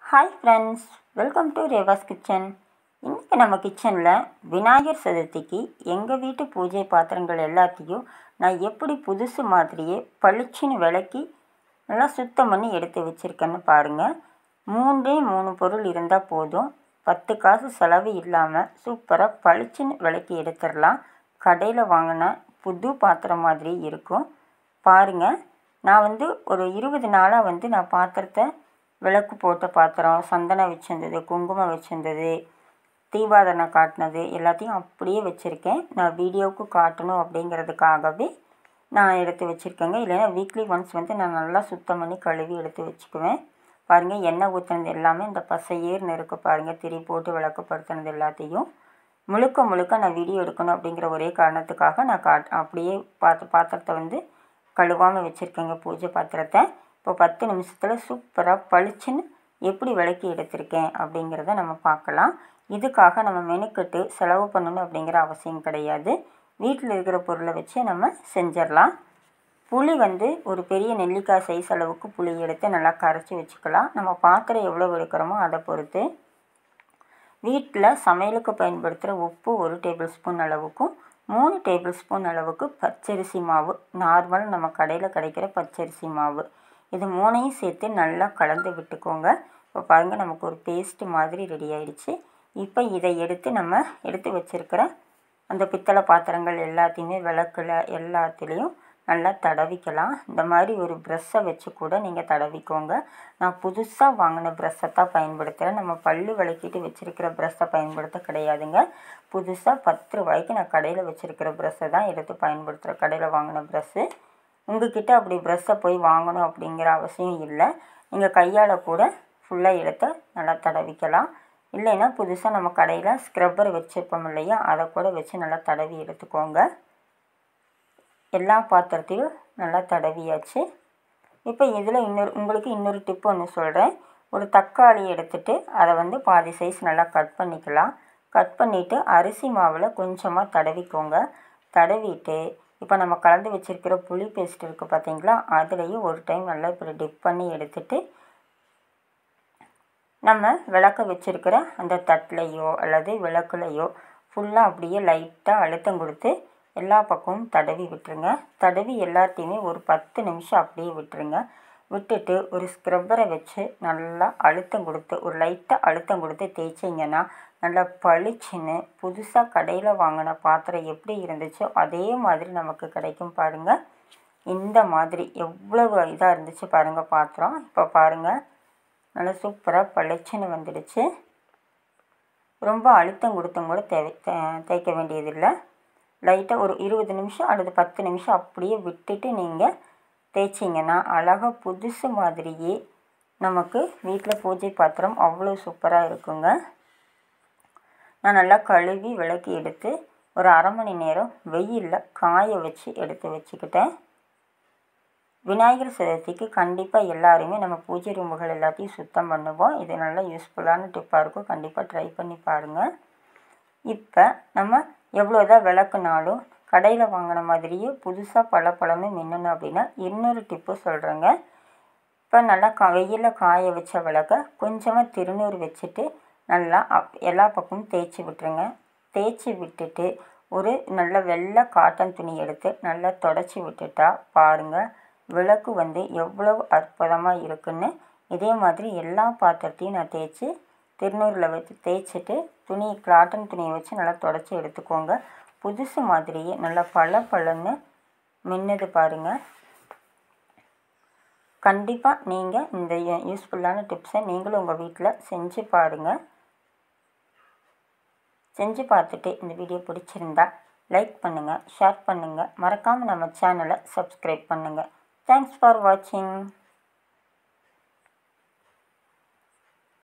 hi friends welcome to Reva's kitchen இன்றைக்கி நம்ம கிச்சனில் விநாயகர் சதுர்த்திக்கு எங்கள் வீட்டு பூஜை பாத்திரங்கள் எல்லாத்தையும் நான் எப்படி புதுசு மாதிரியே பளிச்சுன்னு விளக்கி நல்லா சுத்தம் பண்ணி எடுத்து வச்சுருக்கேன்னு பாருங்கள் மூன்றே மூணு பொருள் இருந்தால் போதும் பத்து காசு செலவு இல்லாமல் சூப்பராக பளிச்சுன்னு விளக்கி எடுத்துடலாம் கடையில் வாங்கின புது பாத்திரம் மாதிரி இருக்கும் பாருங்கள் நான் வந்து ஒரு இருபது நாளாக வந்து நான் பாத்திரத்தை விளக்கு போட்ட பாத்திரம் சந்தனம் வச்சுருந்தது குங்குமம் வச்சுருந்தது தீபாதனை காட்டினது எல்லாத்தையும் அப்படியே வச்சுருக்கேன் நான் வீடியோவுக்கு காட்டணும் அப்படிங்கிறதுக்காகவே நான் எடுத்து வச்சுருக்கேங்க இல்லைன்னா வீக்லி ஒன்ஸ் வந்து நான் நல்லா சுத்தம் பண்ணி கழுவி எடுத்து வச்சுக்குவேன் பாருங்கள் எண்ணெய் ஊற்றுனது எல்லாமே இந்த பசையேர்னு இருக்குது பாருங்கள் திரி போட்டு விளக்குப்படுத்துனது எல்லாத்தையும் முழுக்க முழுக்க நான் வீடியோ எடுக்கணும் அப்படிங்கிற ஒரே காரணத்துக்காக நான் காட் அப்படியே பாத்து பாத்திரத்தை வந்து கழுவாமல் வச்சுருக்கேங்க பூஜை பாத்திரத்தை இப்போ பத்து நிமிஷத்தில் சூப்பராக பளிச்சுன்னு எப்படி விளக்கி எடுத்திருக்கேன் அப்படிங்கிறத நம்ம பார்க்கலாம் இதுக்காக நம்ம மெனுக்கட்டு செலவு பண்ணணும் அப்படிங்கிற அவசியம் கிடையாது வீட்டில் இருக்கிற பொருளை வச்சு நம்ம செஞ்சிடலாம் புளி வந்து ஒரு பெரிய நெல்லிக்காய் சைஸ் அளவுக்கு புளி எடுத்து நல்லா கரைச்சி வச்சுக்கலாம் நம்ம பாத்திரம் எவ்வளோ எடுக்கிறோமோ அதை பொறுத்து வீட்டில் சமையலுக்கு பயன்படுத்துகிற உப்பு ஒரு டேபிள் ஸ்பூன் அளவுக்கும் மூணு டேபிள் ஸ்பூன் அளவுக்கு பச்சரிசி மாவு நார்மல் நம்ம கடையில் கிடைக்கிற பச்சரிசி மாவு இது மூணையும் சேர்த்து நல்லா கலந்து விட்டுக்கோங்க இப்போ பாருங்கள் நமக்கு ஒரு பேஸ்ட் மாதிரி ரெடி ஆயிடுச்சு இப்போ இதை எடுத்து நம்ம எடுத்து வச்சுருக்கிற அந்த பித்தளை பாத்திரங்கள் எல்லாத்தையுமே விளக்குல எல்லாத்துலேயும் நல்லா தடவிக்கலாம் இந்த மாதிரி ஒரு ப்ரெஷ்ஷை வச்சு கூட நீங்கள் தடவிக்கோங்க நான் புதுசாக வாங்கின ப்ரெஷ்ஷை தான் பயன்படுத்துகிறேன் நம்ம பல்லு விளக்கிட்டு வச்சுருக்கிற ப்ரெஷ்ஷை பயன்படுத்த கிடையாதுங்க புதுசாக பத்து ரூபாய்க்கு நான் கடையில் வச்சுருக்கிற ப்ரெஷ்ஷை தான் எடுத்து பயன்படுத்துகிறேன் கடையில் வாங்கின ப்ரெஷ்ஷு உங்ககிட்ட அப்படி ப்ரெஷ்ஷை போய் வாங்கணும் அப்படிங்கிற அவசியம் இல்லை நீங்கள் கையால் கூட ஃபுல்லாக எடுத்து நல்லா தடவிக்கலாம் இல்லைன்னா புதுசாக நம்ம கடையில் ஸ்க்ரப்பர் வச்சுருப்போம் இல்லையா அதை கூட வச்சு நல்லா தடவி எடுத்துக்கோங்க எல்லா பாத்திரத்தையும் நல்லா தடவியாச்சு இப்போ இதில் இன்னொரு உங்களுக்கு இன்னொரு டிப் ஒன்று சொல்கிறேன் ஒரு தக்காளி எடுத்துட்டு அதை வந்து பாதி சைஸ் நல்லா கட் பண்ணிக்கலாம் கட் பண்ணிவிட்டு அரிசி மாவில் கொஞ்சமாக தடவிக்கோங்க தடவிட்டு இப்போ நம்ம கலந்து வச்சுருக்கிற புளி பேஸ்ட் இருக்குது பார்த்தீங்களா அதுலேயும் ஒரு டைம் நல்லா இப்படி டிப் பண்ணி எடுத்துட்டு நம்ம விளக்க வச்சுருக்கிற அந்த தட்டிலையோ அல்லது விளக்குலையோ ஃபுல்லாக அப்படியே லைட்டாக அழுத்தம் கொடுத்து எல்லா பக்கமும் தடவி விட்டுருங்க தடவி எல்லாத்தையுமே ஒரு பத்து நிமிஷம் அப்படியே விட்டுருங்க விட்டுட்டு ஒரு ஸ்க்ரப்பரை வச்சு நல்லா அழுத்தம் கொடுத்து ஒரு லைட்டாக அழுத்தம் கொடுத்து தேய்ச்சிங்கன்னா நல்லா பளிச்சுன்னு புதுசாக கடையில் வாங்கின பாத்திரம் எப்படி இருந்துச்சோ அதே மாதிரி நமக்கு கிடைக்கும் பாருங்கள் இந்த மாதிரி எவ்வளவு இதாக இருந்துச்சு பாருங்கள் பாத்திரம் இப்போ பாருங்கள் நல்லா சூப்பராக பளிச்சுன்னு வந்துடுச்சு ரொம்ப அழுத்தம் கொடுத்தும் கூட தேவை தேய்க்க வேண்டியதில்லை லைட்டாக ஒரு இருபது நிமிஷம் அல்லது பத்து நிமிஷம் அப்படியே விட்டுட்டு நீங்கள் தேய்ச்சிங்கன்னா அழகாக புதுசு மாதிரியே நமக்கு வீட்டில் பூஜை பாத்திரம் அவ்வளோ சூப்பராக இருக்குங்க நான் நல்லா கழுவி விளக்கி எடுத்து ஒரு அரை மணி நேரம் வெயிலில் காய வச்சு எடுத்து வச்சுக்கிட்டேன் விநாயகர் சதுர்த்திக்கு கண்டிப்பாக எல்லாருமே நம்ம பூஜை ரூமுகள் எல்லாத்தையும் சுத்தம் பண்ணுவோம் இது நல்லா யூஸ்ஃபுல்லான டிப்பாக இருக்கும் கண்டிப்பாக ட்ரை பண்ணி பாருங்கள் இப்போ நம்ம எவ்வளோதான் விளக்குனாலும் கடையில் வாங்கின மாதிரியே புதுசாக பல பழமே மின்னணும் அப்படின்னா இன்னொரு டிப்பு சொல்கிறேங்க இப்போ நல்லா கா வெயிலில் காய வச்ச விளக்க கொஞ்சமாக திருநூறு வச்சுட்டு நல்லா அப் எல்லா பக்கமும் தேய்ச்சி விட்டுருங்க தேய்ச்சி விட்டுட்டு ஒரு நல்ல வெள்ளை காட்டன் துணி எடுத்து நல்லா தொடச்சி விட்டுட்டா பாருங்கள் விளக்கு வந்து எவ்வளவு அற்புதமாக இருக்குன்னு இதே மாதிரி எல்லா பாத்திரத்தையும் நான் தேய்ச்சி திருநூறில் வச்சு தேய்ச்சிட்டு துணி காட்டன் துணியை வச்சு நல்லா தொடச்சி எடுத்துக்கோங்க புதுசு மாதிரியே நல்லா பல பழன்னு மின்னுது பாருங்கள் கண்டிப்பாக நீங்கள் இந்த யூஸ்ஃபுல்லான டிப்ஸை நீங்களும் உங்கள் வீட்டில் செஞ்சு பாருங்கள் செஞ்சு பார்த்துட்டு இந்த வீடியோ பிடிச்சிருந்தா லைக் பண்ணுங்கள் ஷேர் பண்ணுங்கள் மறக்காமல் நம்ம சேனலை சப்ஸ்கிரைப் பண்ணுங்கள் தேங்க்ஸ் ஃபார் வாட்சிங்